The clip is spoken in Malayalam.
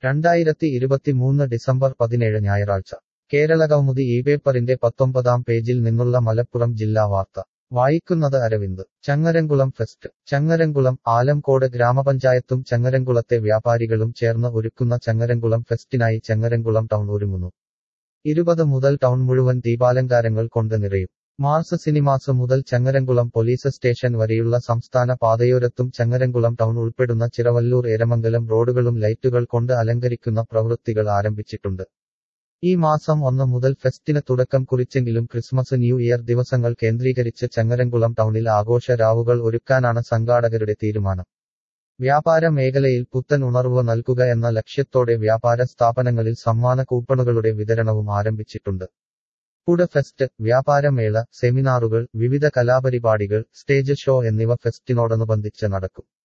രണ്ടായിരത്തി ഇരുപത്തിമൂന്ന് ഡിസംബർ പതിനേഴ് ഞായറാഴ്ച കേരളകൗമുദി ഈ പേപ്പറിന്റെ പത്തൊമ്പതാം പേജിൽ നിന്നുള്ള മലപ്പുറം ജില്ലാ വാർത്ത വായിക്കുന്നത് അരവിന്ദ് ചങ്ങരംകുളം ഫെസ്റ്റ് ചങ്ങരംകുളം ആലംകോട് ഗ്രാമപഞ്ചായത്തും ചങ്ങരംകുളത്തെ വ്യാപാരികളും ചേർന്ന് ഒരുക്കുന്ന ചങ്ങരംകുളം ഫെസ്റ്റിനായി ചങ്ങരംകുളം ടൗൺ ഒരുങ്ങുന്നു ഇരുപത് മുതൽ ടൗൺ മുഴുവൻ ദീപാലങ്കാരങ്ങൾ കൊണ്ട് നിറയും മാർസ് സിനിമാസ് മുതൽ ചങ്ങരംകുളം പോലീസ് സ്റ്റേഷൻ വരെയുള്ള സംസ്ഥാന പാതയോരത്തും ചങ്ങരംകുളം ടൗൺ ഉൾപ്പെടുന്ന ചിറവല്ലൂർ ഏരമംഗലം റോഡുകളും ലൈറ്റുകൾ കൊണ്ട് അലങ്കരിക്കുന്ന പ്രവൃത്തികൾ ആരംഭിച്ചിട്ടുണ്ട് ഈ മാസം ഒന്ന് മുതൽ ഫെസ്റ്റിന് തുടക്കം കുറിച്ചെങ്കിലും ക്രിസ്മസ് ന്യൂ ഇയർ ദിവസങ്ങൾ കേന്ദ്രീകരിച്ച് ചങ്ങരംകുളം ടൗണിൽ ആഘോഷ രാവുകൾ ഒരുക്കാനാണ് സംഘാടകരുടെ തീരുമാനം വ്യാപാര മേഖലയിൽ പുത്തൻ ഉണർവ് നൽകുക എന്ന ലക്ഷ്യത്തോടെ വ്യാപാര സ്ഥാപനങ്ങളിൽ സമ്മാന കൂപ്പണുകളുടെ വിതരണവും ആരംഭിച്ചിട്ടുണ്ട് ഫുഡ് ഫെസ്റ്റ് വ്യാപാരമേള സെമിനാറുകൾ വിവിധ കലാപരിപാടികൾ സ്റ്റേജ് ഷോ എന്നിവ ഫെസ്റ്റിനോടനുബന്ധിച്ച് നടക്കും